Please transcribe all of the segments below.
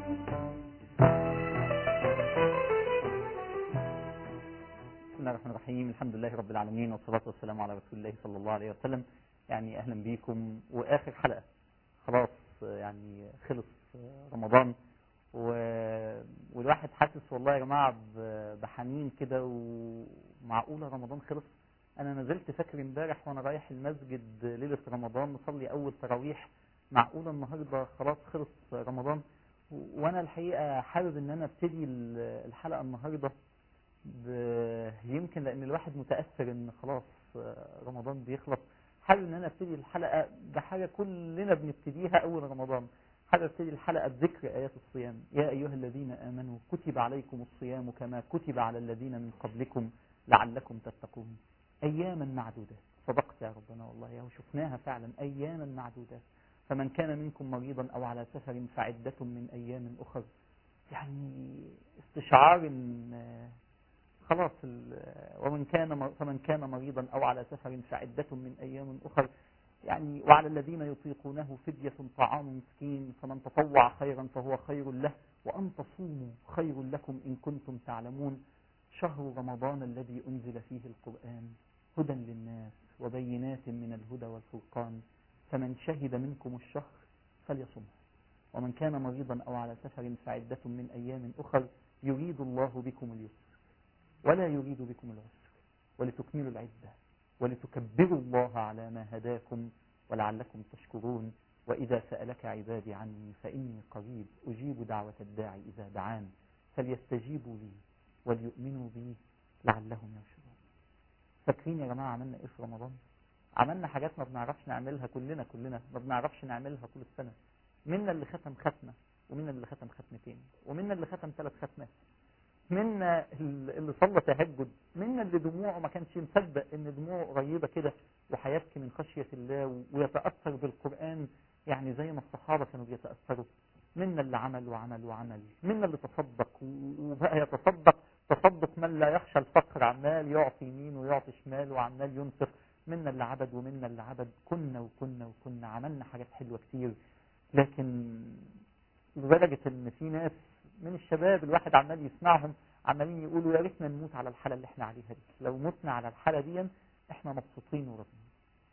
بسم الله الرحمن الرحيم الحمد لله رب العالمين والصلاة والسلام على رسول الله صلى الله عليه وسلم يعني أهلا بيكم وآخر حلقة خلاص يعني خلص رمضان و... والواحد حاسس والله يا جماعة ب- بحنين كده ومعقولة رمضان خلص أنا نزلت فاكر امبارح وأنا رايح المسجد ليلة رمضان نصلي أول تراويح معقولة النهاردة خلاص خلص رمضان و- وأنا الحقيقة حابب إن أنا أبتدي ال- الحلقة النهاردة ب- يمكن لان الواحد متاثر ان خلاص رمضان بيخلص حابب ان انا ابتدي الحلقه بحاجه كلنا بنبتديها اول رمضان حابب ابتدي الحلقه بذكر ايات الصيام يا ايها الذين امنوا كتب عليكم الصيام كما كتب على الذين من قبلكم لعلكم تتقون اياما معدودات صدقت يا ربنا والله يا شفناها فعلا اياما معدودات فمن كان منكم مريضا او على سفر فعده من ايام اخر يعني استشعار ان خلاص ال- ومن كان مر- فمن كان مريضا او على سفر فعدة من ايام اخر يعني وعلى الذين يطيقونه فدية طعام مسكين فمن تطوع خيرا فهو خير له وان تصوموا خير لكم ان كنتم تعلمون شهر رمضان الذي انزل فيه القرآن هدى للناس وبينات من الهدى والفرقان فمن شهد منكم الشهر فليصمه ومن كان مريضا او على سفر فعدة من ايام اخر يريد الله بكم اليسر ولا يريد بكم العسر ولتكملوا العدة ولتكبروا الله على ما هداكم ولعلكم تشكرون وإذا سألك عبادي عني فإني قريب أجيب دعوة الداعي إذا دعان فليستجيبوا لي وليؤمنوا بي لعلهم يرشدون فاكرين يا جماعة عملنا إيه في رمضان عملنا حاجات ما بنعرفش نعملها كلنا كلنا ما بنعرفش نعملها طول السنة منا اللي ختم ختمة ومنا اللي ختم ختمتين ومنا اللي ختم ثلاث ختمات منا اللي صلى تهجد منا اللي دموعه ما كانش مصدق ان دموعه قريبه كده وهيبكي من خشيه الله ويتاثر بالقران يعني زي ما الصحابه كانوا بيتاثروا منا اللي عمل وعمل وعمل منا اللي تصدق وبقى يتصدق تصدق من لا يخشى الفقر عمال يعطي يمين ويعطي شمال وعمال ينفق منا اللي عبد ومنا اللي عبد كنا وكنا وكنا عملنا حاجات حلوه كتير لكن لدرجه ان في ناس من الشباب الواحد عمال يسمعهم عمالين يقولوا يا ريتنا نموت على الحاله اللي احنا عليها دي لو متنا على الحاله دي احنا مبسوطين وراضيين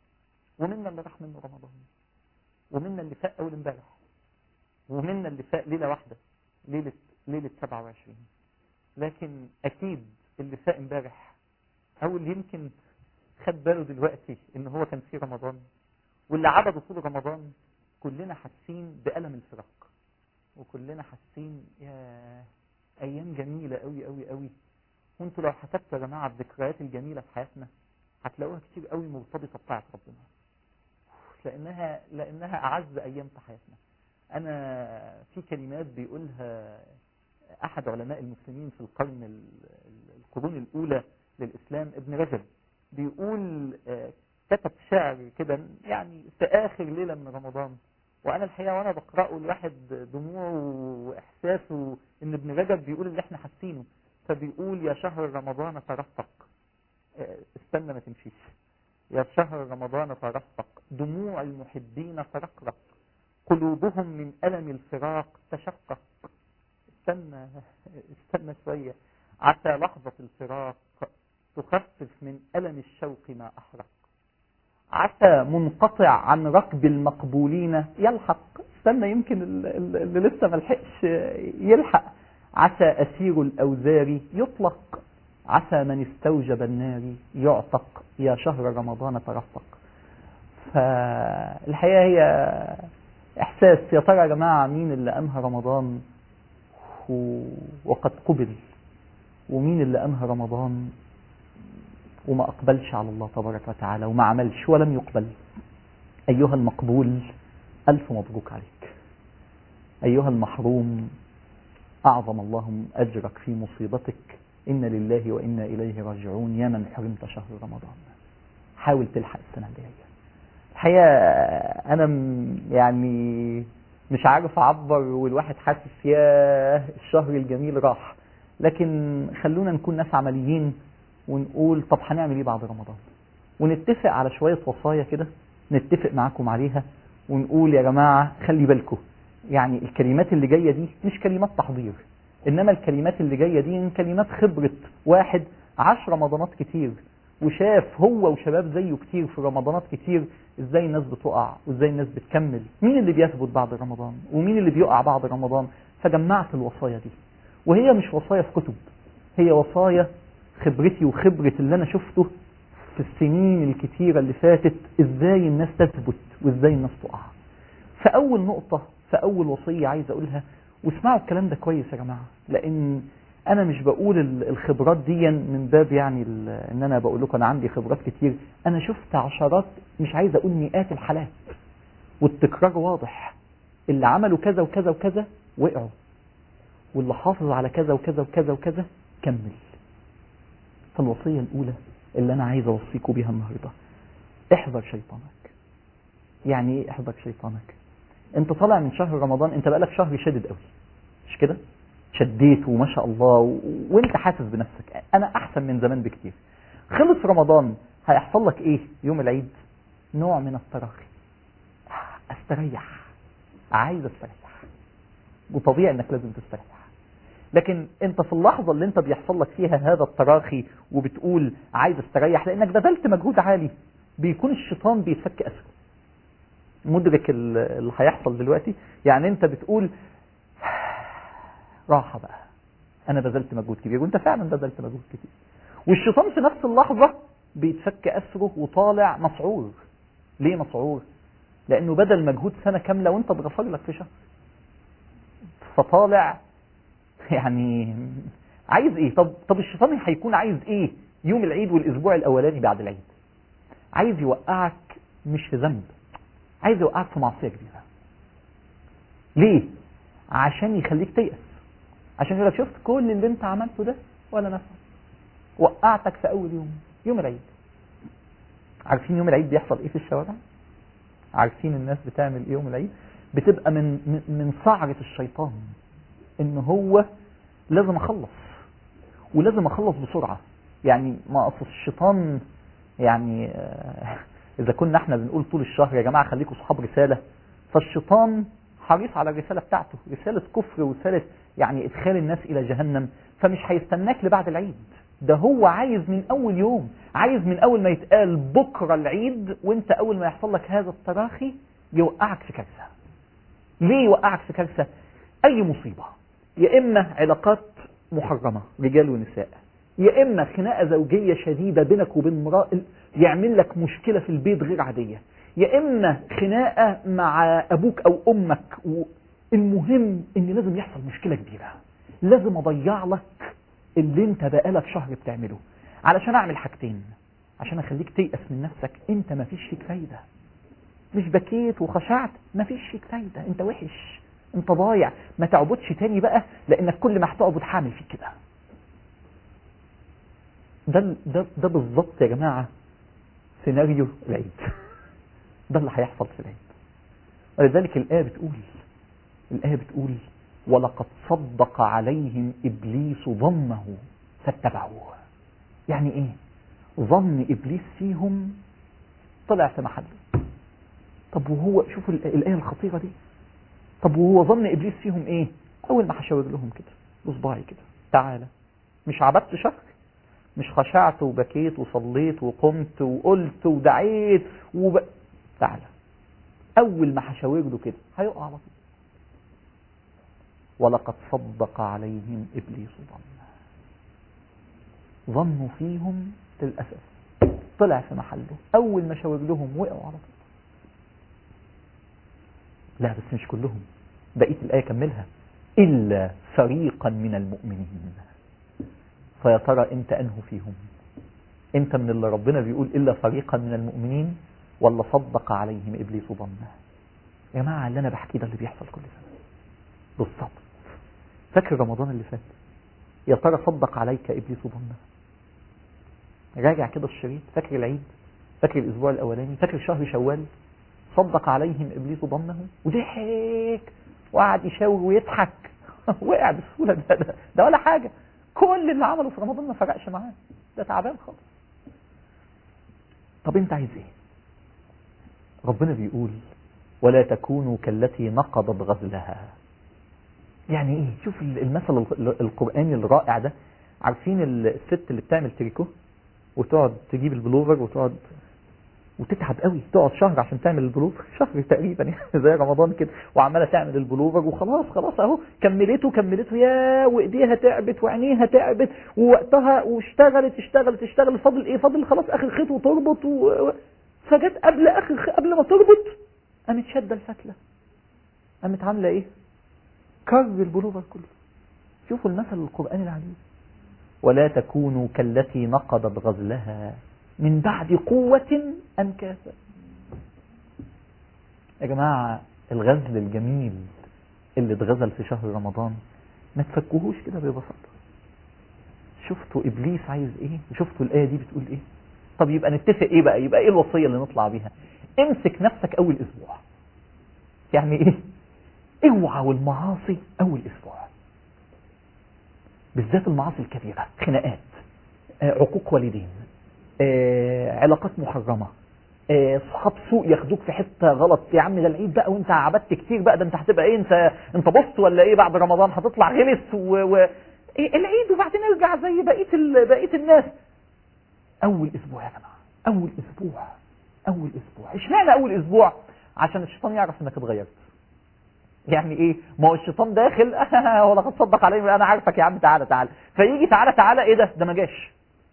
ومنا اللي راح منه رمضان ومنا اللي فاق اول امبارح ومنا اللي فاق ليله واحده ليله ليله 27 لكن اكيد اللي فاق امبارح او اللي يمكن خد باله دلوقتي ان هو كان في رمضان واللي عبده طول رمضان كلنا حاسين بالم الفراق وكلنا حاسين يا ايام جميله قوي قوي قوي وانتوا لو حسبتوا يا جماعه الذكريات الجميله في حياتنا هتلاقوها كتير قوي مرتبطه بتاعه ربنا لانها لانها اعز ايام في حياتنا انا في كلمات بيقولها احد علماء المسلمين في القرن ال- ال- القرون الاولى للاسلام ابن رجب بيقول آه، كتب شعر كده يعني في اخر ليله من رمضان وانا الحقيقه وانا بقراه الواحد دموعه واحساسه ان ابن رجب بيقول اللي احنا حاسينه فبيقول يا شهر رمضان ترفق آه، استنى ما تمشيش يا شهر رمضان ترفق دموع المحبين ترقرق قلوبهم من ألم الفراق تشقق استنى استنى شوية عسى لحظة الفراق تخفف من ألم الشوق ما أحرق عسى منقطع عن ركب المقبولين يلحق استنى يمكن ال- ال- اللي لسه ملحقش يلحق عسى أسير الأوزار يطلق عسى من استوجب النار يعتق يا شهر رمضان ترفق فالحقيقة هي إحساس يا ترى يا جماعة مين اللي أنهى رمضان و- وقد قبل ومين اللي أنهى رمضان وما أقبلش على الله تبارك وتعالى وما عملش ولم يقبل أيها المقبول ألف مبروك عليك أيها المحروم أعظم الله أجرك في مصيبتك إن لله وإنا إليه راجعون يا من حرمت شهر رمضان حاول تلحق السنة الجاية الحقيقة أنا م- يعني مش عارف أعبر والواحد حاسس يا الشهر الجميل راح لكن خلونا نكون ناس عمليين ونقول طب هنعمل ايه بعد رمضان ونتفق على شوية وصايا كده نتفق معاكم عليها ونقول يا جماعة خلي بالكم يعني الكلمات اللي جاية دي مش كلمات تحضير إنما الكلمات اللي جاية دي كلمات خبرة واحد عاش رمضانات كتير وشاف هو وشباب زيه كتير في رمضانات كتير ازاي الناس بتقع وازاي الناس بتكمل مين اللي بيثبت بعد رمضان ومين اللي بيقع بعد رمضان فجمعت الوصايا دي وهي مش وصايا في كتب هي وصايا خبرتي وخبرة اللي انا شفته في السنين الكتيرة اللي فاتت ازاي الناس تثبت وازاي الناس تقع فاول نقطة فاول وصية عايز اقولها واسمعوا الكلام ده كويس يا جماعة لان انا مش بقول الخبرات دي من باب يعني ان انا بقول لكم انا عندي خبرات كتير انا شفت عشرات مش عايز اقول مئات الحالات والتكرار واضح اللي عملوا كذا وكذا وكذا وقعوا واللي حافظ على كذا وكذا وكذا وكذا كمل فالوصية الاولى اللي انا عايز اوصيكم بيها النهاردة احذر شيطانك يعني ايه احذر شيطانك انت طالع من شهر رمضان انت بقالك شهر شدد قوي مش كده شديت وما شاء الله و... وانت حاسس بنفسك انا احسن من زمان بكتير خلص رمضان هيحصل لك ايه يوم العيد نوع من التراخي استريح عايز استريح وطبيعي انك لازم تستريح لكن انت في اللحظة اللي انت بيحصل لك فيها هذا التراخي وبتقول عايز استريح لانك بذلت مجهود عالي بيكون الشيطان بيتفك اسره مدرك اللي هيحصل دلوقتي يعني انت بتقول راحة بقى أنا بذلت مجهود كبير وأنت فعلا بذلت مجهود كبير والشيطان في نفس اللحظة بيتفك أسره وطالع مسعور ليه مسعور؟ لأنه بدل مجهود سنة كاملة وأنت اتغفر لك في شهر فطالع يعني عايز ايه طب طب الشيطان هيكون عايز ايه يوم العيد والاسبوع الاولاني بعد العيد عايز يوقعك مش في ذنب عايز يوقعك في معصيه كبيره ليه عشان يخليك تيأس عشان يقول لك شفت كل اللي انت عملته ده ولا نفع وقعتك في اول يوم يوم العيد عارفين يوم العيد بيحصل ايه في الشوارع عارفين الناس بتعمل ايه يوم العيد بتبقى من من من صعرة الشيطان ان هو لازم اخلص ولازم اخلص بسرعة يعني ما اصل الشيطان يعني آه، اذا كنا احنا بنقول طول الشهر يا جماعة خليكم صحاب رسالة فالشيطان حريص على الرسالة بتاعته رسالة كفر ورسالة يعني ادخال الناس الى جهنم فمش هيستناك لبعد العيد ده هو عايز من اول يوم عايز من اول ما يتقال بكرة العيد وانت اول ما يحصل لك هذا التراخي يوقعك في كارثة ليه يوقعك في كارثة اي مصيبة يا اما علاقات محرمة رجال ونساء يا اما خناقة زوجية شديدة بينك وبين امرأة يعمل لك مشكلة في البيت غير عادية يا اما خناقة مع ابوك او امك و... المهم ان لازم يحصل مشكلة كبيرة لازم اضيع لك اللي انت بقالك شهر بتعمله علشان اعمل حاجتين عشان اخليك تيأس من نفسك انت ما فيش فيك فايدة مش بكيت وخشعت ما فيش فيك فايدة انت وحش انت ضايع ما تعبدش تاني بقى لانك كل ما هتعبد حامل فيك كده ده ده ده بالظبط يا جماعة سيناريو العيد ده اللي هيحصل في العيد ولذلك الآية بتقول الآية بتقول ولقد صدق عليهم إبليس ظنه فاتبعوه يعني إيه ظن إبليس فيهم طلع في محله طب وهو شوفوا الآية الخطيرة دي طب وهو ظن إبليس فيهم إيه أول ما هشاور لهم كده بصباعي كده تعالى مش عبدت شهر مش خشعت وبكيت وصليت وقمت وقلت ودعيت وب... تعالى أول ما هشاور له كده هيقع على طول ولقد صدق عليهم إبليس ظنه ظنوا فيهم للأسف طلع في محله أول ما شاور لهم وقعوا على طول لا بس مش كلهم بقية الآية كملها إلا فريقا من المؤمنين فيا ترى أنت أنه فيهم أنت من اللي ربنا بيقول إلا فريقا من المؤمنين ولا صدق عليهم إبليس ظنه يا جماعة اللي أنا بحكي ده اللي بيحصل كل سنة بالظبط فاكر رمضان اللي فات يا ترى صدق عليك إبليس ظنه راجع كده الشريط فاكر العيد فاكر الأسبوع الأولاني فاكر شهر شوال صدق عليهم إبليس ظنه وضحك وقعد يشاور ويضحك وقع بسهولة ده, ده, ده ولا حاجة كل اللي عمله في رمضان ما فرقش معاه ده تعبان خالص طب انت عايز ايه ربنا بيقول ولا تكونوا كالتي نقضت غزلها يعني ايه شوف المثل القرآني الرائع ده عارفين الست اللي بتعمل تريكو وتقعد تجيب البلوفر وتقعد وتتعب قوي تقعد شهر عشان تعمل البلوفر شهر تقريبا يعني زي رمضان كده وعماله تعمل البلوفر وخلاص خلاص اهو كملته كملته يا وايديها تعبت وعينيها تعبت ووقتها واشتغلت اشتغلت اشتغلت فاضل ايه فاضل خلاص اخر خيط وتربط و... فجت قبل اخر قبل ما تربط قامت شاده الفتله قامت عامله ايه كر البلوفر كله شوفوا المثل القرآني العجيب ولا تكونوا كالتي نقضت غزلها من بعد قوة أنكاسا يا جماعة الغزل الجميل اللي اتغزل في شهر رمضان ما تفكوهوش كده ببساطة شفتوا إبليس عايز إيه وشفتوا الآية دي بتقول إيه طب يبقى نتفق إيه بقى يبقى إيه الوصية اللي نطلع بيها امسك نفسك أول أسبوع يعني إيه اوعى والمعاصي أول أسبوع بالذات المعاصي الكبيرة خناقات عقوق والدين علاقات محرمة صحاب سوء ياخدوك في حته غلط يا عم ده العيد بقى وانت عبدت كتير بقى ده انت هتبقى ايه انت انت بصت ولا ايه بعد رمضان هتطلع غلس و... و... إيه العيد وبعدين ارجع زي بقيه ال... بقيه الناس اول اسبوع يا جماعه اول اسبوع اول اسبوع اشمعنى اول اسبوع عشان الشيطان يعرف انك اتغيرت يعني ايه ما هو الشيطان داخل ولا قد صدق عليه انا عارفك يا عم تعالى تعالى فيجي تعالى تعالى ايه ده ده ما جاش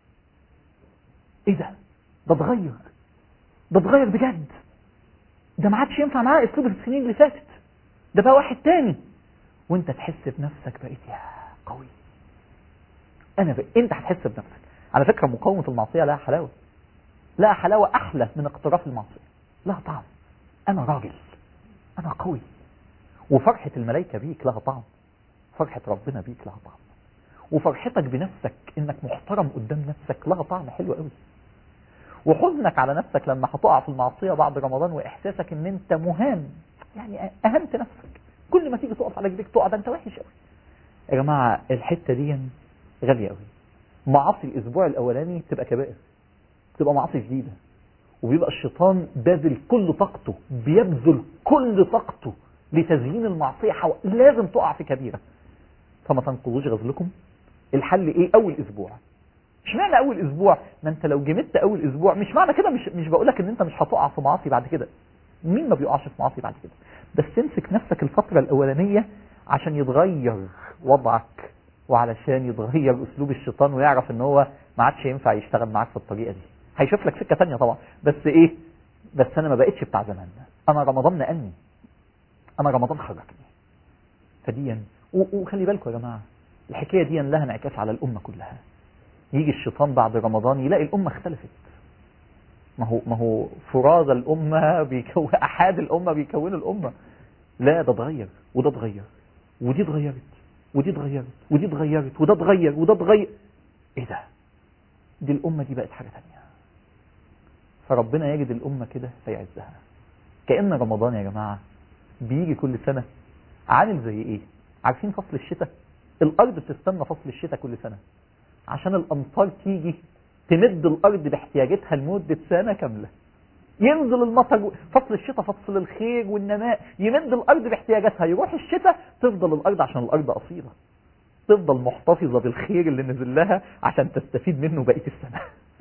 ايه ده ده اتغير ده اتغير بجد ده ما عادش ينفع معاه اسلوب السنين اللي فاتت ده بقى واحد تاني وانت تحس بنفسك بقيت يا قوي انا بقى انت هتحس بنفسك على فكره مقاومه المعصيه لها حلاوه لها حلاوه احلى من اقتراف المعصيه لها طعم انا راجل انا قوي وفرحه الملائكه بيك لها طعم فرحه ربنا بيك لها طعم وفرحتك بنفسك انك محترم قدام نفسك لها طعم حلو قوي وحزنك على نفسك لما هتقع في المعصيه بعد رمضان واحساسك ان انت مهان يعني اهنت نفسك كل ما تيجي تقف على رجليك تقع ده انت وحش قوي يا جماعه الحته دي غاليه قوي معاصي الاسبوع الاولاني تبقى كبائر تبقى معاصي جديده وبيبقى الشيطان باذل كل طاقته بيبذل كل طاقته لتزيين المعصيه حو... لازم تقع في كبيره فما تنقضوش غزلكم الحل ايه اول اسبوع اشمعنى اول اسبوع ما انت لو جمدت اول اسبوع مش معنى كده مش مش بقول لك ان انت مش هتقع في معاصي بعد كده مين ما بيقعش في معاصي بعد كده بس امسك نفسك الفتره الاولانيه عشان يتغير وضعك وعلشان يتغير اسلوب الشيطان ويعرف ان هو ما عادش ينفع يشتغل معاك في الطريقه دي هيشوف لك سكه ثانيه طبعا بس ايه بس انا ما بقتش بتاع زمان انا رمضان نقلني انا رمضان خرجني فديا وخلي بالكم يا جماعه الحكايه دي لها انعكاس على الامه كلها يجي الشيطان بعد رمضان يلاقي الامه اختلفت ما هو ما هو فراز الامه بيكون احاد الامه بيكونوا الامه لا ده اتغير وده اتغير ودي اتغيرت ودي اتغيرت ودي اتغيرت وده اتغير وده اتغير ايه ده دي الامه دي بقت حاجه ثانيه فربنا يجد الامه كده فيعزها كان رمضان يا جماعه بيجي كل سنه عامل زي ايه عارفين فصل الشتاء الارض بتستنى فصل الشتاء كل سنه عشان الامطار تيجي تمد الارض باحتياجاتها لمده سنه كامله ينزل المطر فصل الشتاء فصل الخير والنماء يمد الارض باحتياجاتها يروح الشتاء تفضل الارض عشان الارض اصيله تفضل محتفظه بالخير اللي نزل لها عشان تستفيد منه بقيه السنه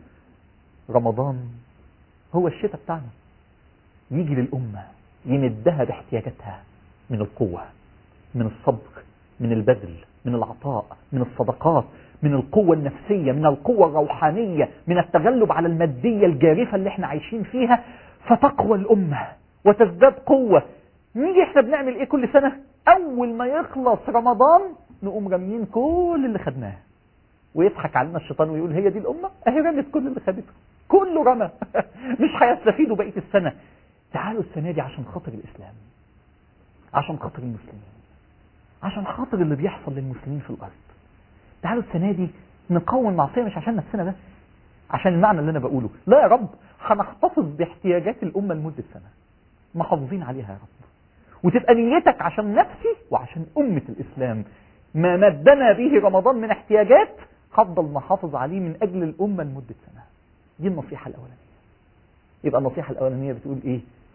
رمضان هو الشتاء بتاعنا يجي للامه يمدها باحتياجاتها من القوه من الصبر من البذل من العطاء من الصدقات من القوة النفسية من القوة الروحانية من التغلب على المادية الجارفة اللي احنا عايشين فيها فتقوى الأمة وتزداد قوة نيجي احنا بنعمل ايه كل سنة اول ما يخلص رمضان نقوم راميين كل اللي خدناه ويضحك علينا الشيطان ويقول هي دي الأمة اهي رمت كل اللي خدته كله رمى مش هيستفيدوا بقية السنة تعالوا السنة دي عشان خاطر الإسلام عشان خاطر المسلمين عشان خاطر اللي بيحصل للمسلمين في الأرض تعالوا السنة دي نقوم المعصية مش عشان نفسنا بس عشان المعنى اللي أنا بقوله لا يا رب هنحتفظ باحتياجات الأمة لمدة سنة محافظين عليها يا رب وتبقى نيتك عشان نفسي وعشان أمة الإسلام ما مدنا به رمضان من احتياجات هفضل محافظ عليه من أجل الأمة لمدة سنة دي النصيحة الأولانية يبقى النصيحة الأولانية بتقول إيه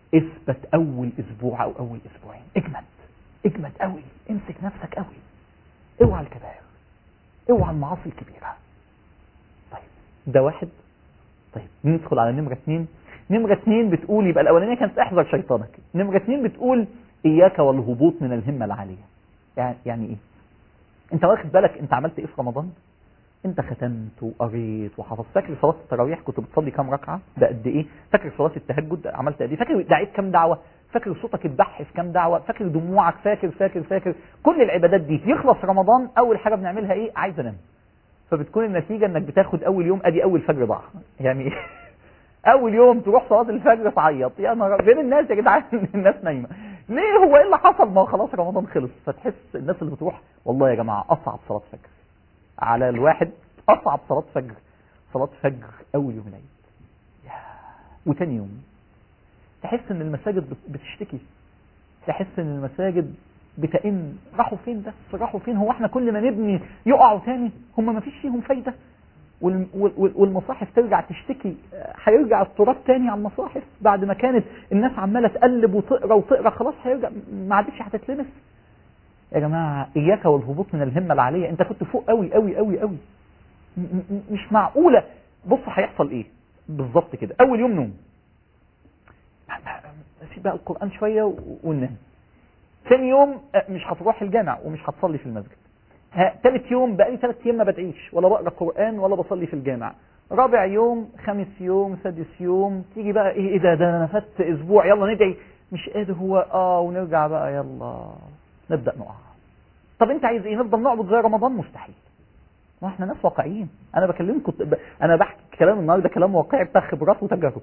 اثبت اول اسبوع او اول اسبوعين اجمد اجمد قوي امسك نفسك قوي اوعى الكبائر اوعى المعاصي الكبيرة طيب ده واحد طيب ندخل على نمرة اثنين نمرة اثنين بتقول يبقى الاولانية كانت احذر شيطانك نمرة اثنين بتقول اياك والهبوط من الهمة العالية يعني, يعني ايه انت واخد بالك انت عملت ايه في رمضان انت ختمت وقريت وحفظت فاكر صلاه التراويح كنت بتصلي كام ركعه بقد ايه فاكر صلاه التهجد عملت قد ايه فاكر دعيت كام دعوه فاكر صوتك اتبح في كام دعوه فاكر دموعك فاكر فاكر فاكر كل العبادات دي يخلص رمضان اول حاجه بنعملها ايه عايز انام فبتكون النتيجه انك بتاخد اول يوم ادي اول فجر ضاع يعني اول يوم تروح صلاه الفجر تعيط يا نهار فين الناس يا جدعان الناس نايمه ليه هو ايه اللي حصل ما هو خلاص رمضان خلص فتحس الناس اللي بتروح والله يا جماعه اصعب صلاه فجر على الواحد اصعب صلاه فجر صلاه فجر اول يوم العيد وتاني يوم تحس ان المساجد بتشتكي تحس ان المساجد بتئن راحوا فين بس راحوا فين هو احنا كل ما نبني يقعوا تاني هم ما فيش فيهم فايده والمصاحف ترجع تشتكي هيرجع التراب تاني على المصاحف بعد ما كانت الناس عماله تقلب وتقرا وتقرا خلاص هيرجع ما عادتش هتتلمس يا جماعه اياك والهبوط من الهمه العاليه انت كنت فوق قوي قوي قوي قوي مش معقوله بص هيحصل ايه بالظبط كده اول يوم نوم سيب بقى القران شويه وننام ثاني يوم مش هتروح الجامع ومش هتصلي في المسجد ثالث يوم بقالي ثلاث ايام ما بدعيش ولا بقرا قران ولا بصلي في الجامع رابع يوم خامس يوم سادس يوم تيجي بقى ايه ايه ده ده انا فات اسبوع يلا ندعي مش قادر هو اه ونرجع بقى يلا نبدا نقع طب انت عايز ايه نفضل نعبد زي رمضان مستحيل ما احنا ناس واقعيين انا بكلمكم ب... انا بحكي كلام النهارده كلام واقعي بتاع خبرات وتجارب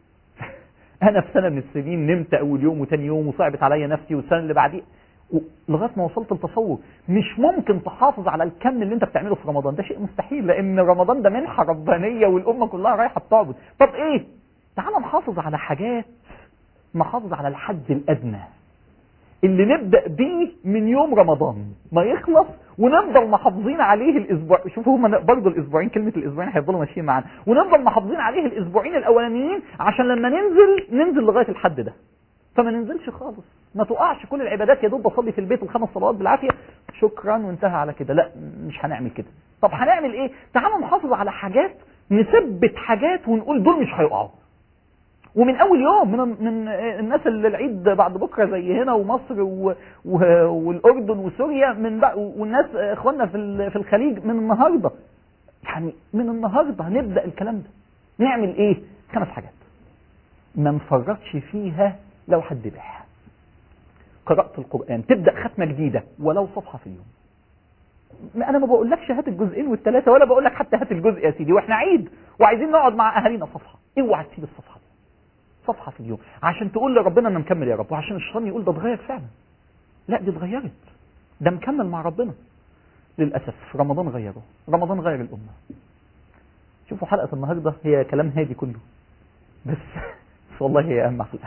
انا في سنه من السنين نمت اول يوم وتاني يوم وصعبت عليا نفسي والسنه اللي بعديه لغايه ما وصلت لتصور مش ممكن تحافظ على الكم اللي انت بتعمله في رمضان ده شيء مستحيل لان رمضان ده منحه ربانيه والامه كلها رايحه بتعبد طب ايه تعال نحافظ على حاجات نحافظ على الحد الادنى اللي نبدا بيه من يوم رمضان ما يخلص ونفضل محافظين عليه الاسبوع شوفوا هم برضه الاسبوعين كلمه الاسبوعين هيفضلوا ماشيين معانا ونفضل محافظين عليه الاسبوعين الاولانيين عشان لما ننزل ننزل لغايه الحد ده فما ننزلش خالص ما تقعش كل العبادات يا دوب بصلي في البيت الخمس صلوات بالعافيه شكرا وانتهى على كده لا مش هنعمل كده طب هنعمل ايه تعالوا نحافظ على حاجات نثبت حاجات ونقول دول مش هيقعوا ومن اول يوم من من الناس اللي العيد بعد بكره زي هنا ومصر و و والاردن وسوريا من بقى والناس اخواننا في في الخليج من النهارده يعني من النهارده هنبدا الكلام ده نعمل ايه خمس حاجات ما نفرطش فيها لو حد بح قرأت القرآن تبدأ ختمة جديدة ولو صفحة في اليوم انا ما بقولكش هات الجزئين والثلاثه ولا بقول لك حتى هات الجزء يا سيدي واحنا عيد وعايزين نقعد مع اهالينا صفحه اوعى تسيب الصفحه دي صفحه في اليوم عشان تقول لربنا انا مكمل يا رب وعشان الشيطان يقول ده اتغير فعلا لا دي اتغيرت ده مكمل مع ربنا للاسف رمضان غيره رمضان غير الامه شوفوا حلقه النهارده هي كلام هادي كله بس بس والله هي اهم حلقه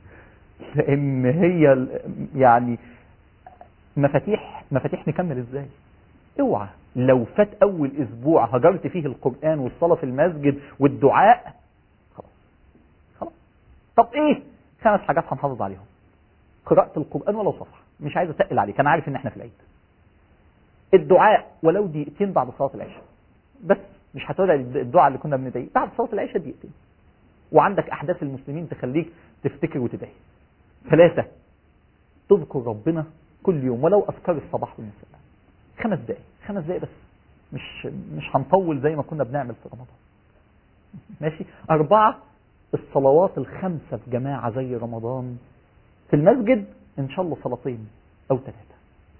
لان هي يعني مفاتيح مفاتيح نكمل ازاي اوعى لو فات اول اسبوع هجرت فيه القران والصلاه في المسجد والدعاء خلاص خلاص طب ايه خمس حاجات هنحافظ عليهم قراءه القران ولو صفحه مش عايز اتقل عليك انا عارف ان احنا في العيد الدعاء ولو دقيقتين بعد صلاه العشاء بس مش هتدعي الدعاء اللي كنا بندعيه بعد صلاه العشاء دقيقتين وعندك احداث المسلمين تخليك تفتكر وتدعي ثلاثه تذكر ربنا كل يوم ولو اذكار الصباح والمساء خمس دقائق خمس دقائق بس مش مش هنطول زي ما كنا بنعمل في رمضان ماشي أربعة الصلوات الخمسة في جماعة زي رمضان في المسجد إن شاء الله صلاتين أو ثلاثة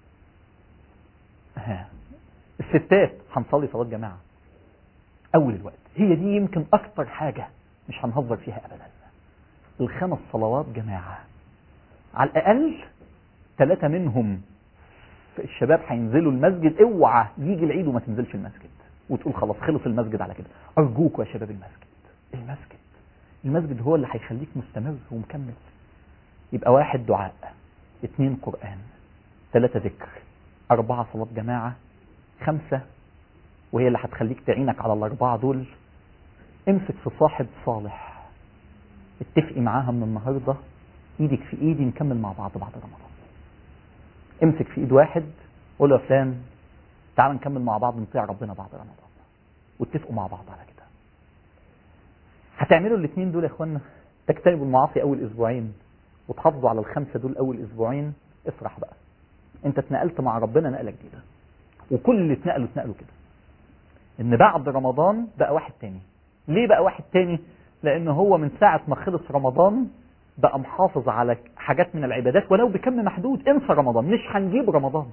ها. الستات هنصلي صلاة جماعة أول الوقت هي دي يمكن أكتر حاجة مش هنهزر فيها أبدا الخمس صلوات جماعة على الأقل ثلاثة منهم الشباب هينزلوا المسجد اوعى يجي العيد وما تنزلش المسجد وتقول خلاص خلص المسجد على كده ارجوكوا يا شباب المسجد المسجد المسجد هو اللي هيخليك مستمر ومكمل يبقى واحد دعاء اثنين قرآن ثلاثة ذكر أربعة صلاة جماعة خمسة وهي اللي هتخليك تعينك على الأربعة دول امسك في صاحب صالح اتفقي معاها من النهاردة ايدك في ايدي نكمل مع بعض بعد رمضان امسك في ايد واحد قول له يا فلان تعال نكمل مع بعض نطيع ربنا بعد رمضان واتفقوا مع بعض على كده هتعملوا الاثنين دول يا اخوانا تجتنبوا المعاصي اول اسبوعين وتحافظوا على الخمسه دول اول اسبوعين افرح بقى انت اتنقلت مع ربنا نقله جديده وكل اللي اتنقلوا اتنقلوا كده ان بعد رمضان بقى واحد تاني ليه بقى واحد تاني لان هو من ساعه ما خلص رمضان بقى محافظ على حاجات من العبادات ولو بكم محدود انسى رمضان مش هنجيب رمضان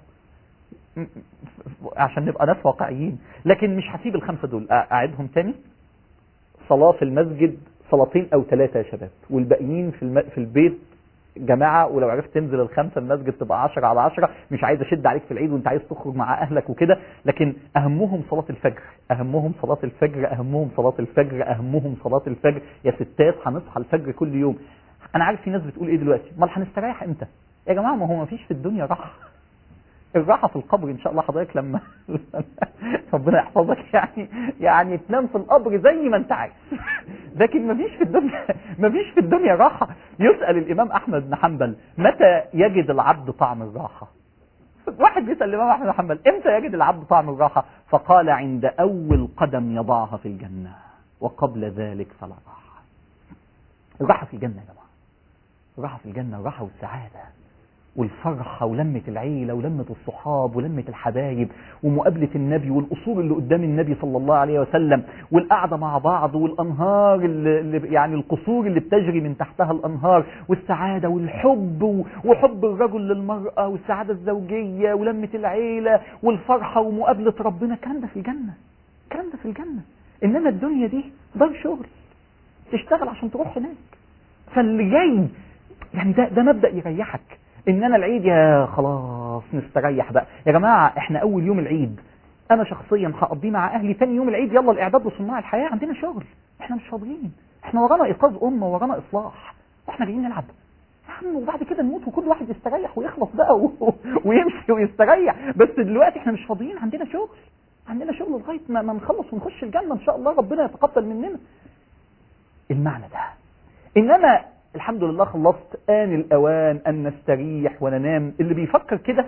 عشان نبقى ناس واقعيين لكن مش هسيب الخمسه دول اعدهم تاني صلاه في المسجد صلاتين او ثلاثه يا شباب والباقيين في الم... في البيت جماعه ولو عرفت تنزل الخمسه المسجد تبقى 10 على 10 مش عايز اشد عليك في العيد وانت عايز تخرج مع اهلك وكده لكن اهمهم صلاه الفجر اهمهم صلاه الفجر اهمهم صلاه الفجر اهمهم صلاه الفجر يا ستات هنصحى الفجر كل يوم انا عارف في ناس بتقول ايه دلوقتي امال هنستريح امتى يا جماعه ما هو ما فيش في الدنيا راحه الراحه في القبر ان شاء الله حضرتك لما ربنا يحفظك يعني يعني تنام في القبر زي ما انت عايز لكن ما فيش في الدنيا ما فيش في الدنيا راحه يسال الامام احمد بن حنبل متى يجد العبد طعم الراحه واحد بيسال الامام احمد بن حنبل امتى يجد العبد طعم الراحه فقال عند اول قدم يضعها في الجنه وقبل ذلك فلا راحه الراحه في الجنه يا جماعه الراحه في الجنه الراحه والسعاده والفرحة ولمة العيلة ولمة الصحاب ولمة الحبايب ومقابلة النبي والأصول اللي قدام النبي صلى الله عليه وسلم والقعدة مع بعض والأنهار اللي يعني القصور اللي بتجري من تحتها الأنهار والسعادة والحب وحب الرجل للمرأة والسعادة الزوجية ولمة العيلة والفرحة ومقابلة ربنا الكلام ده في الجنة الكلام ده في الجنة إنما الدنيا دي دار شغل تشتغل عشان تروح هناك فاللي جاي يعني ده ده مبدأ يريحك ان انا العيد يا خلاص نستريح بقى يا جماعه احنا اول يوم العيد انا شخصيا هقضيه مع اهلي ثاني يوم العيد يلا الاعداد لصناع الحياه عندنا شغل احنا مش فاضيين احنا ورانا ايقاظ امه ورانا اصلاح واحنا جايين نلعب يا عم وبعد كده نموت وكل واحد يستريح ويخلص بقى و... ويمشي ويستريح بس دلوقتي احنا مش فاضيين عندنا شغل عندنا شغل لغايه ما, ما نخلص ونخش الجنه ان شاء الله ربنا يتقبل مننا المعنى ده انما الحمد لله خلصت آن الأوان أن نستريح وننام اللي بيفكر كده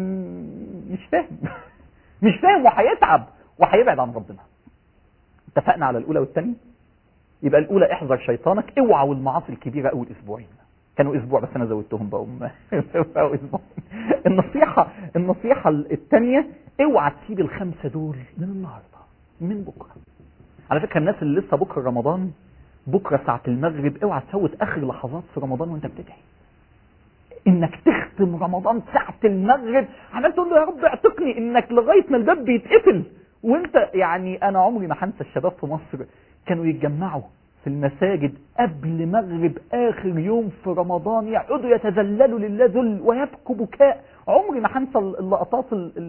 مش فاهم مش فاهم وهيتعب وهيبعد عن ربنا اتفقنا على الأولى والثانية يبقى الأولى احذر شيطانك اوعى والمعاصي الكبيرة أول أسبوعين كانوا أسبوع بس أنا زودتهم بقوا بقوا أسبوع النصيحة النصيحة الثانية اوعى تسيب الخمسة دول من النهاردة من بكرة على فكرة الناس اللي لسه بكرة رمضان بكرة ساعة المغرب اوعى تفوت اخر لحظات في رمضان وانت بتدعي انك تختم رمضان ساعة المغرب عمال تقول له يا رب اعتقني انك لغاية ما الباب بيتقفل وانت يعني انا عمري ما هنسى الشباب في مصر كانوا يتجمعوا في المساجد قبل مغرب اخر يوم في رمضان يقعدوا يتذللوا لله ذل ويبكوا بكاء عمري ما هنسى اللقطات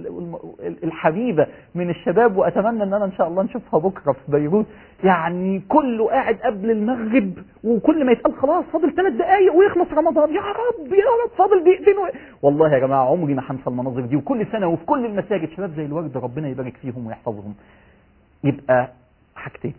الحبيبه من الشباب واتمنى ان انا ان شاء الله نشوفها بكره في بيروت يعني كله قاعد قبل المغرب وكل ما يتقال خلاص فاضل ثلاث دقائق ويخلص رمضان يا رب يا رب فاضل دقيقتين و... والله يا جماعه عمري ما هنسى المناظر دي وكل سنه وفي كل المساجد شباب زي الورد ربنا يبارك فيهم ويحفظهم يبقى حاجتين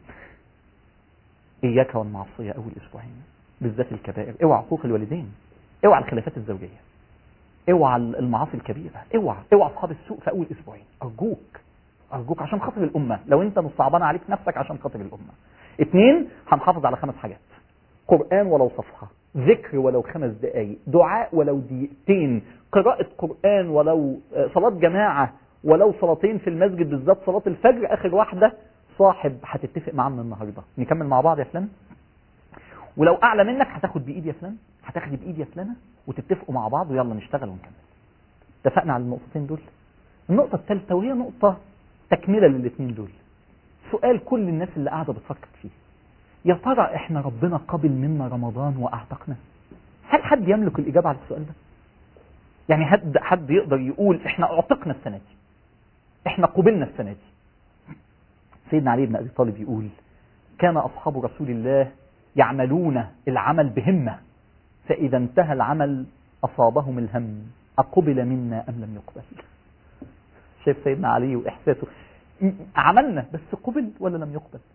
اياك والمعصيه اول اسبوعين بالذات الكبائر اوعى عقوق الوالدين اوعى الخلافات الزوجيه اوعى المعاصي الكبيره اوعى اوعى اصحاب السوء في اول اسبوعين ارجوك ارجوك عشان خاطر الامه لو انت مش صعبان عليك نفسك عشان خاطر الامه اثنين هنحافظ على خمس حاجات قران ولو صفحه ذكر ولو خمس دقائق دعاء ولو دقيقتين قراءه قران ولو صلاه جماعه ولو صلاتين في المسجد بالذات صلاه الفجر اخر واحده صاحب هتتفق معاه من النهارده نكمل مع بعض يا فلان ولو اعلى منك هتاخد بايد يا فلان هتاخدي بايد يا فلانه وتتفقوا مع بعض ويلا نشتغل ونكمل اتفقنا على النقطتين دول النقطه الثالثه وهي نقطه تكمله للاثنين دول سؤال كل الناس اللي قاعده بتفكر فيه يا ترى احنا ربنا قبل منا رمضان واعتقنا هل حد يملك الاجابه على السؤال ده يعني حد حد يقدر يقول احنا اعتقنا السنه دي احنا قبلنا السنه دي سيدنا علي بن ابي طالب يقول كان اصحاب رسول الله يعملون العمل بهمه فاذا انتهى العمل اصابهم الهم اقبل منا ام لم يقبل شايف سيدنا علي واحساسه عملنا بس قبل ولا لم يقبل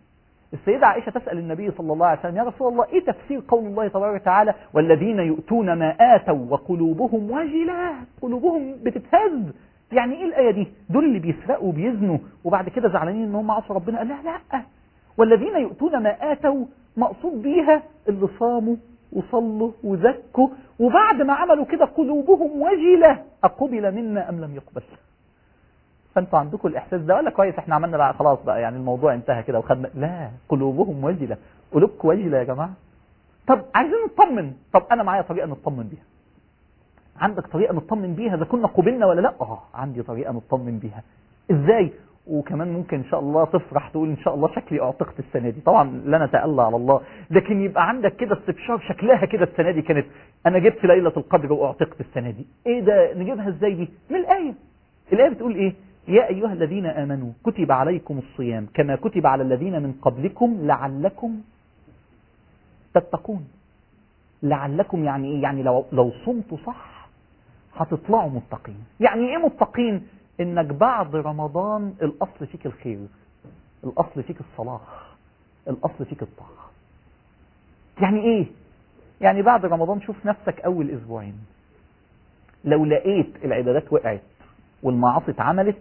السيدة عائشة تسأل النبي صلى الله عليه وسلم يا رسول الله ايه تفسير قول الله تبارك وتعالى والذين يؤتون ما آتوا وقلوبهم وجلة قلوبهم بتتهز يعني ايه الآية دي دول اللي بيسرقوا وبيزنوا وبعد كده زعلانين ان هم عصوا ربنا قال لا لا والذين يؤتون ما آتوا مقصود بيها اللي صاموا وصلوا وزكوا وبعد ما عملوا كده قلوبهم وجلة أقبل منا أم لم يقبل فانتوا عندكم الإحساس ده ولا كويس احنا عملنا بقى خلاص بقى يعني الموضوع انتهى كده وخدنا لا قلوبهم وجلة قلوبكم وجلة يا جماعة طب عايزين نطمن طب أنا معايا طريقة نطمن بيها عندك طريقة نطمن بيها إذا كنا قبلنا ولا لا اه عندي طريقة نطمن بيها ازاي وكمان ممكن ان شاء الله تفرح تقول ان شاء الله شكلي اعتقت السنه دي طبعا لا نتألى على الله لكن يبقى عندك كده استبشار شكلها كده السنه دي كانت انا جبت ليله القدر واعتقت السنه دي ايه ده نجيبها ازاي دي من الايه الايه بتقول ايه يا ايها الذين امنوا كتب عليكم الصيام كما كتب على الذين من قبلكم لعلكم تتقون لعلكم يعني ايه يعني لو لو صمتوا صح هتطلعوا متقين يعني ايه متقين انك بعد رمضان الاصل فيك الخير الاصل فيك الصلاح الاصل فيك الطاعه يعني ايه يعني بعد رمضان شوف نفسك اول اسبوعين لو لقيت العبادات وقعت والمعاصي اتعملت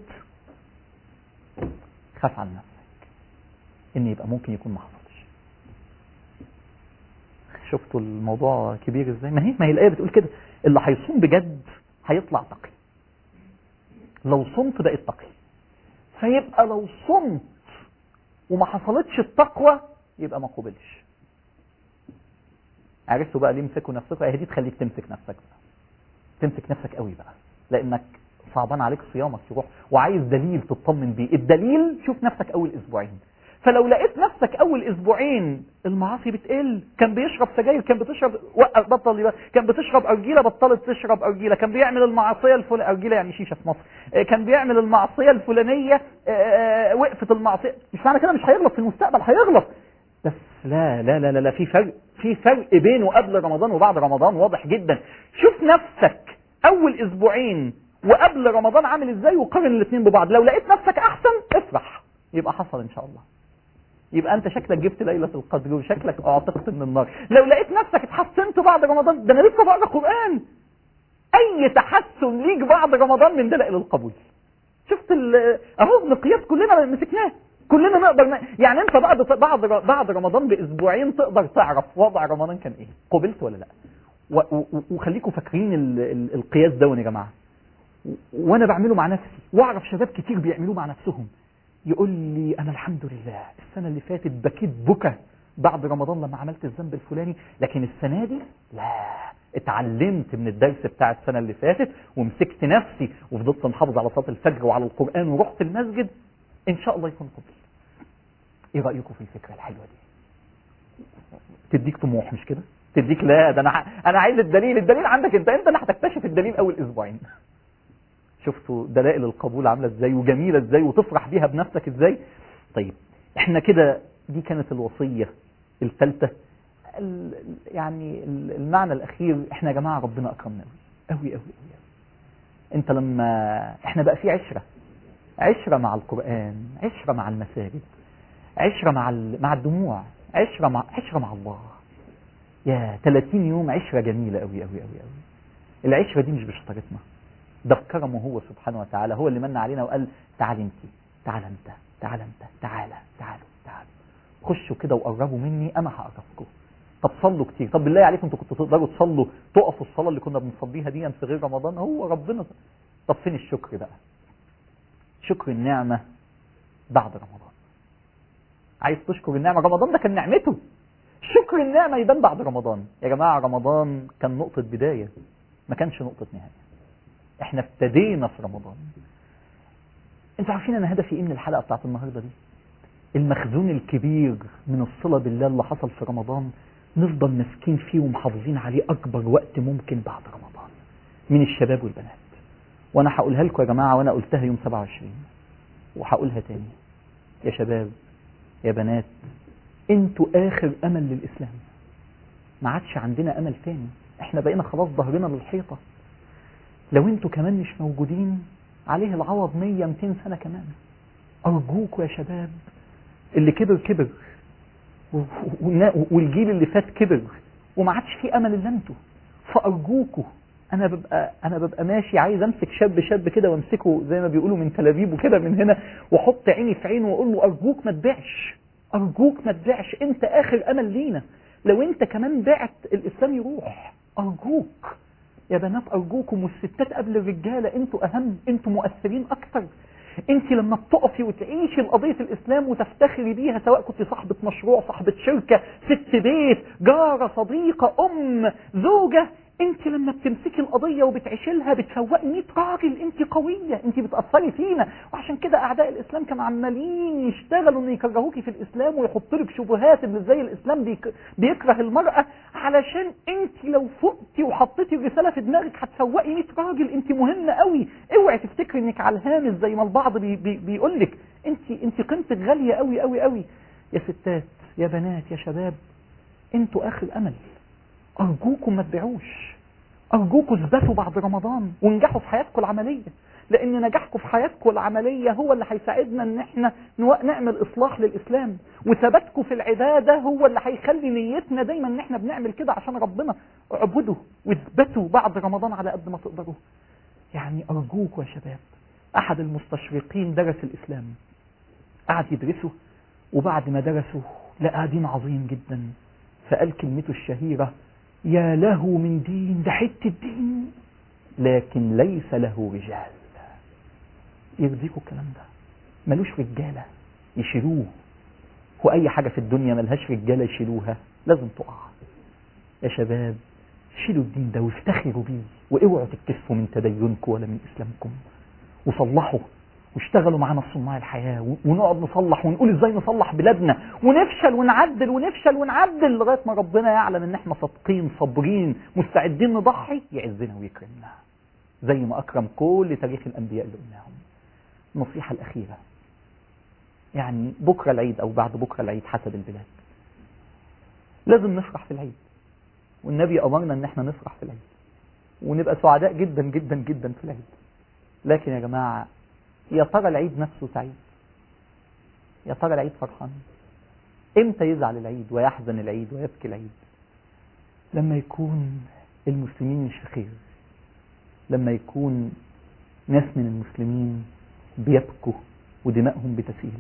خاف على نفسك ان يبقى ممكن يكون ما حصلش شفتوا الموضوع كبير ازاي ما هي ما هي الايه بتقول كده اللي هيصوم بجد هيطلع تقي لو صمت بقيت تقي فيبقى لو صمت وما حصلتش التقوى يبقى ما قبلش عرفتوا بقى ليه امسكوا نفسكم اهي دي تخليك تمسك نفسك بقى تمسك نفسك قوي بقى لانك صعبان عليك صيامك يروح وعايز دليل تطمن بيه الدليل شوف نفسك اول اسبوعين فلو لقيت نفسك اول اسبوعين المعاصي بتقل كان بيشرب سجاير كان بتشرب وقف بطل يبقى. كان بتشرب ارجيله بطلت تشرب ارجيله كان بيعمل المعصيه الفلانيه ارجيله يعني شيشه في مصر كان بيعمل المعصيه الفلانيه وقفت المعصيه مش معنى كده مش هيغلط في المستقبل هيغلط بس لا لا لا لا, لا في فرق في فرق بينه قبل رمضان وبعد رمضان واضح جدا شوف نفسك اول اسبوعين وقبل رمضان عامل ازاي وقارن الاثنين ببعض لو لقيت نفسك احسن افرح يبقى حصل ان شاء الله يبقى انت شكلك جبت ليله القدر وشكلك اعتقت من النار لو لقيت نفسك اتحسنت بعد رمضان ده انا لسه بقرا قران اي تحسن ليك بعد رمضان من دلائل القبول شفت اهو مقياس كلنا مسكناه كلنا نقدر ن... يعني انت بعد بعد بعد رمضان باسبوعين تقدر تعرف وضع رمضان كان ايه قبلت ولا لا و... و... وخليكم فاكرين ال... ال... القياس ده يا جماعه وانا بعمله مع نفسي واعرف شباب كتير بيعملوه مع نفسهم يقول لي انا الحمد لله السنه اللي فاتت بكيت بكى بعد رمضان لما عملت الذنب الفلاني لكن السنه دي لا اتعلمت من الدرس بتاع السنه اللي فاتت ومسكت نفسي وفضلت محافظ على صلاه الفجر وعلى القران ورحت المسجد ان شاء الله يكون قبل ايه رايكم في الفكره الحلوه دي تديك طموح مش كده تديك لا ده انا انا عايز الدليل الدليل عندك انت انت اللي هتكتشف الدليل اول اسبوعين شفتوا دلائل القبول عامله ازاي وجميله ازاي وتفرح بيها بنفسك ازاي طيب احنا كده دي كانت الوصيه الثالثه يعني المعنى الاخير احنا يا جماعه ربنا اكرمنا قوي قوي قوي قوي انت لما احنا بقى في عشره عشره مع القران عشره مع المساجد عشره مع مع الدموع عشره مع عشره مع الله يا 30 يوم عشره جميله قوي قوي قوي قوي العشره دي مش بشطارتنا ده بكرمه هو سبحانه وتعالى هو اللي من علينا وقال تعال انت تعال انت تعال انت تعالى تعالوا تعالوا خشوا كده وقربوا مني انا هقربكم طب صلوا كتير طب بالله عليكم انتوا كنتوا تقدروا تصلوا تقفوا الصلاه اللي كنا بنصليها دي في غير رمضان هو ربنا طب فين الشكر بقى شكر النعمه بعد رمضان عايز تشكر النعمه رمضان ده كان نعمته شكر النعمه يبان بعد رمضان يا جماعه رمضان كان نقطه بدايه ما كانش نقطه نهايه احنا ابتدينا في رمضان انتوا عارفين انا هدفي ايه من الحلقه بتاعت النهارده دي المخزون الكبير من الصله بالله اللي حصل في رمضان نفضل ماسكين فيه ومحافظين عليه اكبر وقت ممكن بعد رمضان من الشباب والبنات وانا هقولها لكم يا جماعه وانا قلتها يوم 27 وهقولها تاني يا شباب يا بنات انتوا اخر امل للاسلام ما عادش عندنا امل تاني احنا بقينا خلاص ظهرنا للحيطه لو انتوا كمان مش موجودين عليه العوض 100 200 سنة كمان أرجوكوا يا شباب اللي كبر كبر و- و- والجيل اللي فات كبر وما عادش في امل الا انتوا فارجوكوا انا ببقى انا ببقى ماشي عايز امسك شاب شاب كده وامسكه زي ما بيقولوا من تلابيب وكده من هنا واحط عيني في عينه واقول له ارجوك ما تبيعش ارجوك ما تبيعش انت اخر امل لينا لو انت كمان بعت الاسلام يروح ارجوك يا بنات ارجوكم والستات قبل الرجاله انتوا اهم انتوا مؤثرين اكتر انت لما بتقفي وتعيشي قضيه الاسلام وتفتخري بيها سواء كنت صاحبه مشروع صاحبه شركه ست بيت جاره صديقه ام زوجه انت لما بتمسكي القضيه وبتعيشي لها بتفوقي 100 راجل انت قويه انت بتاثري فينا وعشان كده اعداء الاسلام كانوا عمالين يشتغلوا ان يكرهوكي في الاسلام ويحطوا لك شبهات ان ازاي الاسلام بيك بيكره المراه علشان انت لو فقتي وحطيتي الرساله في دماغك هتفوقي 100 راجل انت مهمه قوي اوعي تفتكري انك على الهامش زي ما البعض بي بي بيقول لك انت انت قيمتك غاليه قوي قوي قوي يا ستات يا بنات يا شباب انتوا اخر امل ارجوكم ما تبيعوش ارجوكم اثبتوا بعد رمضان وانجحوا في حياتكم العمليه لان نجاحكم في حياتكم العمليه هو اللي هيساعدنا ان احنا نو- نعمل اصلاح للاسلام وثباتكم في العباده هو اللي هيخلي نيتنا دايما ان احنا بنعمل كده عشان ربنا اعبدوا واثبتوا بعد رمضان على قد ما تقدروا يعني ارجوكم يا شباب احد المستشرقين درس الاسلام قعد يدرسه وبعد ما درسه لقى دين عظيم جدا فقال كلمته الشهيرة يا له من دين ده حتة دين لكن ليس له رجال يرضيكوا الكلام ده ملوش رجالة يشيلوه وأي حاجة في الدنيا ملهاش رجالة يشيلوها لازم تقع يا شباب شيلوا الدين ده وافتخروا بيه واوعوا تتكسفوا من تدينكم ولا من اسلامكم وصلحوا واشتغلوا معانا في صناع الحياة و- ونقعد نصلح ونقول ازاي نصلح بلادنا ونفشل ونعدل ونفشل ونعدل لغاية ما ربنا يعلم ان احنا صادقين صابرين مستعدين نضحي يعزنا ويكرمنا زي ما اكرم كل تاريخ الانبياء اللي قلناهم النصيحة الاخيرة يعني بكرة العيد او بعد بكرة العيد حسب البلاد لازم نفرح في العيد والنبي امرنا ان احنا نفرح في العيد ونبقى سعداء جدا جدا جدا في العيد لكن يا جماعة يا ترى العيد نفسه سعيد يا ترى العيد فرحان امتى يزعل العيد ويحزن العيد ويبكي العيد لما يكون المسلمين مش في خير لما يكون ناس من المسلمين بيبكوا ودمائهم بتسيل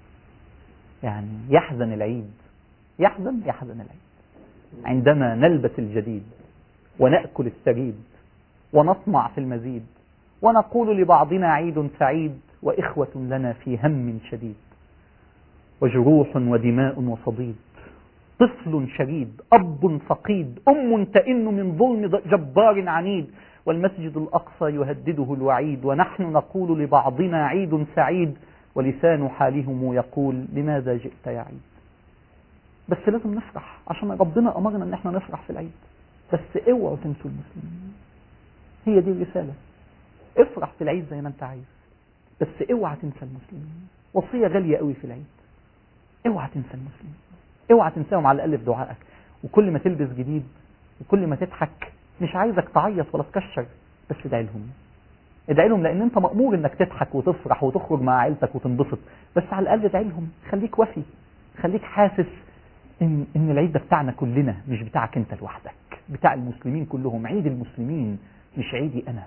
يعني يحزن العيد يحزن يحزن العيد عندما نلبس الجديد ونأكل الثريد ونطمع في المزيد ونقول لبعضنا عيد سعيد وإخوة لنا في هم شديد وجروح ودماء وصديد طفل شريد أب فقيد أم تئن من ظلم جبار عنيد والمسجد الأقصى يهدده الوعيد ونحن نقول لبعضنا عيد سعيد ولسان حالهم يقول لماذا جئت يا عيد بس لازم نفرح عشان ربنا أمرنا أن احنا نفرح في العيد بس اوعوا تنسوا المسلمين هي دي الرسالة افرح في العيد زي ما انت عايز بس اوعى تنسى المسلمين وصية غالية قوي في العيد اوعى تنسى المسلمين اوعى تنساهم على الاقل في دعائك وكل ما تلبس جديد وكل ما تضحك مش عايزك تعيط ولا تكشر بس ادعي لهم ادعي لهم لان انت مأمور انك تضحك وتفرح وتخرج مع عيلتك وتنبسط بس على الاقل ادعي لهم خليك وفي خليك حاسس ان ان العيد ده بتاعنا كلنا مش بتاعك انت لوحدك بتاع المسلمين كلهم عيد المسلمين مش عيدي انا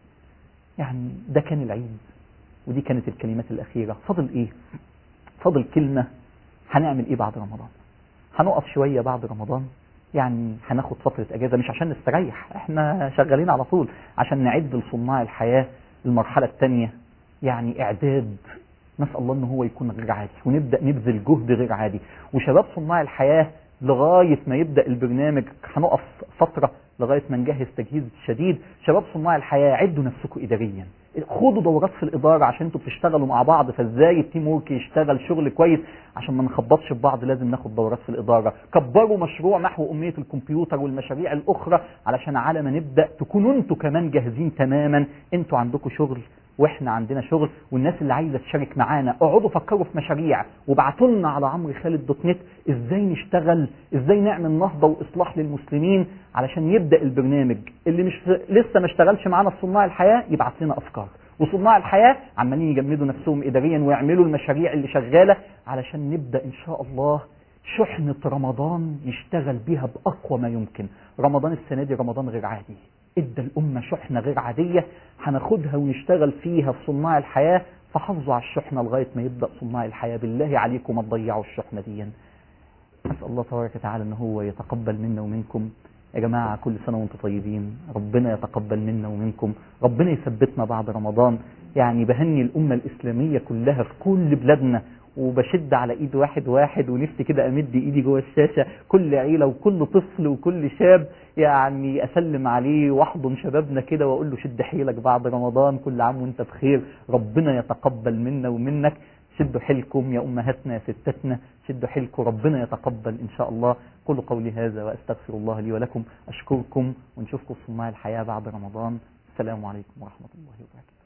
يعني ده كان العيد ودي كانت الكلمات الأخيرة فضل إيه فضل كلمة هنعمل إيه بعد رمضان هنقف شوية بعد رمضان يعني هناخد فترة أجازة مش عشان نستريح احنا شغالين على طول عشان نعد لصناع الحياة المرحلة الثانية يعني إعداد نسأل الله ان هو يكون غير عادي ونبدأ نبذل جهد غير عادي وشباب صناع الحياة لغاية ما يبدأ البرنامج هنقف فترة لغاية ما نجهز تجهيز شديد شباب صناع الحياة عدوا نفسكم إداريا خدوا دورات في الإدارة عشان انتوا بتشتغلوا مع بعض فازاي التيم ورك يشتغل شغل كويس عشان ما نخبطش في بعض لازم ناخد دورات في الإدارة كبروا مشروع محو أمية الكمبيوتر والمشاريع الأخرى علشان على ما نبدأ تكونوا انتوا كمان جاهزين تماما انتوا عندكم شغل واحنا عندنا شغل والناس اللي عايزه تشارك معانا اقعدوا فكروا في مشاريع وابعتوا لنا على عمرو خالد دوت نت ازاي نشتغل ازاي نعمل نهضه واصلاح للمسلمين علشان يبدا البرنامج اللي مش لسه ما اشتغلش معانا في صناع الحياه يبعت لنا افكار وصناع الحياه عمالين يجمدوا نفسهم اداريا ويعملوا المشاريع اللي شغاله علشان نبدا ان شاء الله شحنة رمضان نشتغل بيها بأقوى ما يمكن رمضان السنة دي رمضان غير عادي ادى الأمة شحنة غير عادية هناخدها ونشتغل فيها في صناع الحياة فحافظوا على الشحنة لغاية ما يبدأ صناع الحياة بالله عليكم ما تضيعوا الشحنة دي أسأل الله تبارك وتعالى أن هو يتقبل منا ومنكم يا جماعة كل سنة وانتم طيبين ربنا يتقبل منا ومنكم ربنا يثبتنا بعد رمضان يعني بهني الأمة الإسلامية كلها في كل بلادنا وبشد على ايد واحد واحد ونفسي كده امد ايدي جوه الشاشه كل عيله وكل طفل وكل شاب يعني اسلم عليه واحضن شبابنا كده واقول له شد حيلك بعد رمضان كل عام وانت بخير ربنا يتقبل منا ومنك شدوا حيلكم يا امهاتنا يا ستاتنا شدوا حيلكم ربنا يتقبل ان شاء الله قولوا قولي هذا واستغفر الله لي ولكم اشكركم ونشوفكم في صناع الحياه بعد رمضان السلام عليكم ورحمه الله وبركاته